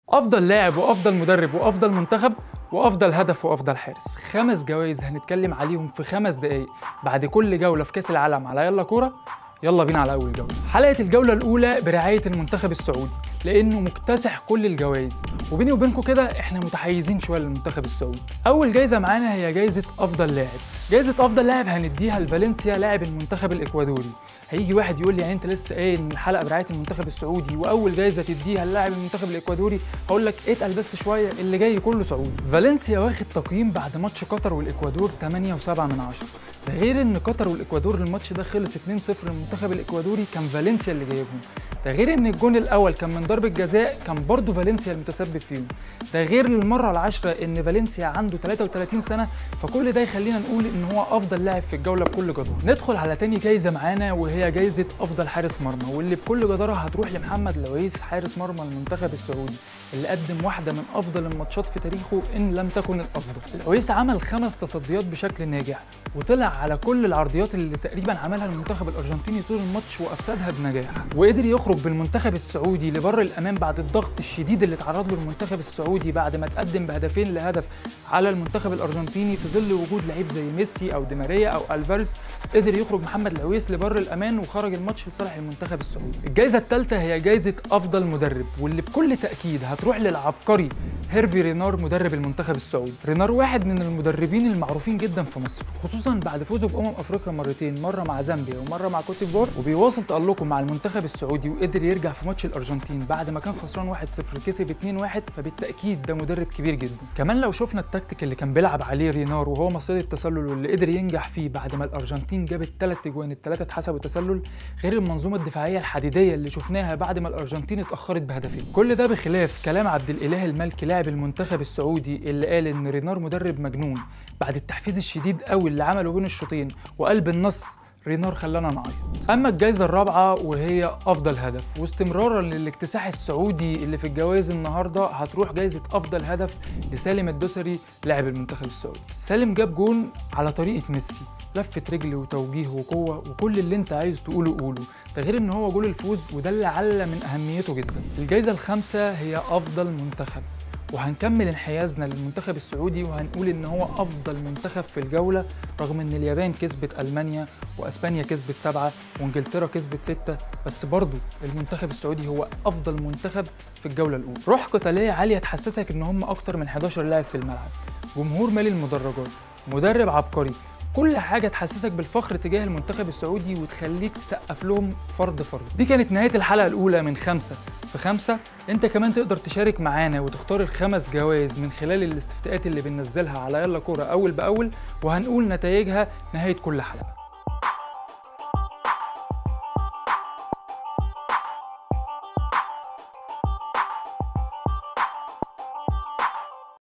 افضل لاعب وافضل مدرب وافضل منتخب وافضل هدف وافضل حارس خمس جوائز هنتكلم عليهم في خمس دقايق بعد كل جوله في كاس العالم على يلا كوره يلا بينا على اول جوله حلقه الجوله الاولى برعايه المنتخب السعودي لانه مكتسح كل الجوائز وبيني وبينكم كده احنا متحيزين شويه للمنتخب السعودي اول جايزه معانا هي جايزه افضل لاعب جايزه افضل لاعب هنديها لفالنسيا لاعب المنتخب الاكوادوري هيجي واحد يقول لي يعني انت لسه قايل ان الحلقه برعايه المنتخب السعودي واول جايزه تديها للاعب المنتخب الاكوادوري هقول لك اتقل بس شويه اللي جاي كله سعودي فالنسيا واخد تقييم بعد ماتش قطر والاكوادور 8 و7 من 10 ده غير ان قطر والاكوادور الماتش ده خلص 2-0 للمنتخب الاكوادوري كان فالنسيا اللي جايبهم ده غير ان الجون الاول كان من ضربه جزاء كان برضه فالنسيا المتسبب فيهم ده غير المره العاشره ان فالنسيا عنده 33 سنه فكل ده يخلينا نقول ان هو افضل لاعب في الجوله بكل جداره ندخل على تاني جايزه معانا وهي جايزه افضل حارس مرمى واللي بكل جداره هتروح لمحمد لويس حارس مرمى المنتخب السعودي اللي قدم واحده من افضل الماتشات في تاريخه ان لم تكن الافضل لويس عمل خمس تصديات بشكل ناجح وطلع على كل العرضيات اللي تقريبا عملها المنتخب الارجنتيني طول الماتش وافسدها بنجاح وقدر يخرج بالمنتخب السعودي لبر الامان بعد الضغط الشديد اللي اتعرض له المنتخب السعودي بعد ما تقدم بهدفين لهدف على المنتخب الارجنتيني في ظل وجود لعيب زي ميسي او دي ماريا او الفاريز قدر يخرج محمد لويس لبر الامان وخرج الماتش لصالح المنتخب السعودي الجائزه الثالثه هي جائزه افضل مدرب واللي بكل تاكيد هتروح للعبقري هيرفي رينار مدرب المنتخب السعودي رينار واحد من المدربين المعروفين جدا في مصر خصوصا بعد فوزه بامم افريقيا مرتين مره مع زامبيا ومره مع كوت ديفوار وبيواصل تالقه مع المنتخب السعودي وقدر يرجع في ماتش الارجنتين بعد ما كان خسران 1-0 كسب 2-1 فبالتاكيد ده مدرب كبير جدا كمان لو شفنا التكتيك اللي كان بيلعب عليه رينار وهو مصيده التسلل واللي قدر ينجح فيه بعد ما الارجنتين جابت ثلاث اجوان الثلاثه اتحسبوا تسلل غير المنظومه الدفاعيه الحديديه اللي شفناها بعد ما الارجنتين اتاخرت بهدفين كل ده بخلاف كلام عبد الاله المالكي لاعب المنتخب السعودي اللي قال ان رينار مدرب مجنون بعد التحفيز الشديد قوي اللي عمله بين الشوطين وقلب النص رينار خلانا نعيط اما الجائزه الرابعه وهي افضل هدف واستمرارا للاكتساح السعودي اللي في الجوائز النهارده هتروح جائزه افضل هدف لسالم الدوسري لاعب المنتخب السعودي سالم جاب جون على طريقه ميسي لفه رجل وتوجيه وقوه وكل اللي انت عايز تقوله قوله ده غير ان هو جول الفوز وده اللي علّى من اهميته جدا الجائزه الخامسه هي افضل منتخب وهنكمل انحيازنا للمنتخب السعودي وهنقول ان هو افضل منتخب في الجوله رغم ان اليابان كسبت المانيا واسبانيا كسبت سبعه وانجلترا كسبت سته بس برضه المنتخب السعودي هو افضل منتخب في الجوله الاولى روح قتاليه عاليه تحسسك ان هم اكتر من 11 لاعب في الملعب جمهور مالي المدرجات مدرب عبقري كل حاجة تحسسك بالفخر تجاه المنتخب السعودي وتخليك تسقف لهم فرد فرد دي كانت نهاية الحلقة الأولى من خمسة في خمسة انت كمان تقدر تشارك معانا وتختار الخمس جوائز من خلال الاستفتاءات اللي بننزلها على يلا كورة أول بأول وهنقول نتائجها نهاية كل حلقة